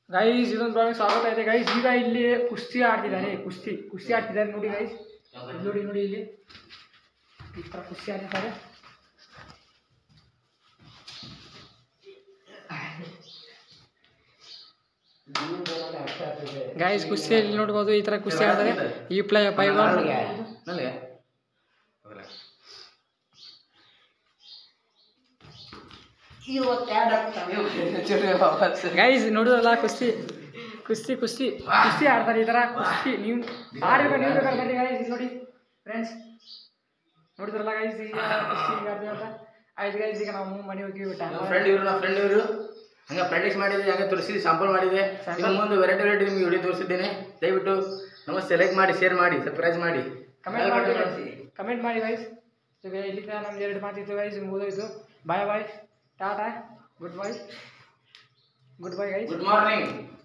guys ಇದೊಂದು blog ಸ್ವಾಗತ ಇದೆ ಗೈಸ್ ಈಗ ಇಲ್ಲಿ ಕುಸ್ತಿ ಆಡ್ತಿದ್ದಾರೆ ಕುಸ್ತಿ ಕುಸ್ತಿ ಆಡ್ತಿದ್ದಾರೆ ನೋಡಿ ಗೈಸ್ ನೋಡಿ ನೋಡಿ ಇಲ್ಲಿ ಈ ಥರ ಕುಸ್ತಿ ಆಡ್ತಿದ್ದಾರೆ ಗೈಸ್ ಕುಸ್ತಿಯಲ್ಲಿ ನೋಡ್ಬೋದು ಈ ಥರ ಕುಸ್ತಿ ಆಡ್ತಾರೆ ಈ ಪ್ಲೇ ಪೈಬಾಲ್ ನನಗೆ ಗೈಸ್ ನೋಡಿದ್ರಲ್ಲ ಕುಸ್ತಿ ಕುಸ್ತಿ ಕುಸ್ತಿ ಕುಸ್ತಿ ಆಡ್ತಾರೆ ಈ ಥರ ಕುಸ್ತಿ ನೀವು ಆಡಿರ್ಬೇಕು ನೀವು ಬೇಕಾದ್ರೆ ಬನ್ನಿ ಗೈಸ್ ನೋಡಿ ಫ್ರೆಂಡ್ಸ್ ನೋಡಿದ್ರಲ್ಲ ಗೈಸ್ ಈಗ ಕುಸ್ತಿ ಈಗ ಆಡ್ತೀವಿ ಅಂತ ಆಯ್ತು ಗೈಸ್ ಈಗ ನಾವು ಮನೆ ಹೋಗಿ ಬಿಟ್ಟ ನಮ್ಮ ಫ್ರೆಂಡ್ ಇವರು ನಮ್ಮ ಫ್ರೆಂಡ್ ಇವರು ಹಂಗೆ ಪ್ರಾಕ್ಟೀಸ್ ಮಾಡಿದ್ವಿ ಹಂಗೆ ತೋರಿಸಿದ್ವಿ ಸ್ಯಾಂಪಲ್ ಮಾಡಿದೆ ಇನ್ನು ಮುಂದೆ ವೆರೈಟಿ ವೆರೈಟಿ ನಿಮ್ಗೆ ವಿಡಿಯೋ ತೋರಿಸಿದ್ದೇನೆ ದಯವಿಟ್ಟು ನಮಸ್ತೆ ಲೈಕ್ ಮಾಡಿ ಶೇರ್ ಮಾಡಿ ಸರ್ಪ್ರೈಸ್ ಮಾಡಿ ಕಮೆಂಟ್ ಮಾಡಿ ಕಮೆಂಟ್ ಮಾಡಿ ಗೈಸ್ ಈಗ ಇಲ್ಲಿಂದ ನಮ್ದು ಎರಡು ಮಾತಿತ್ತು ಗೈಸ್ ಮುಗಿದೋಯ್ತು bye bye tata good bye good bye guys good morning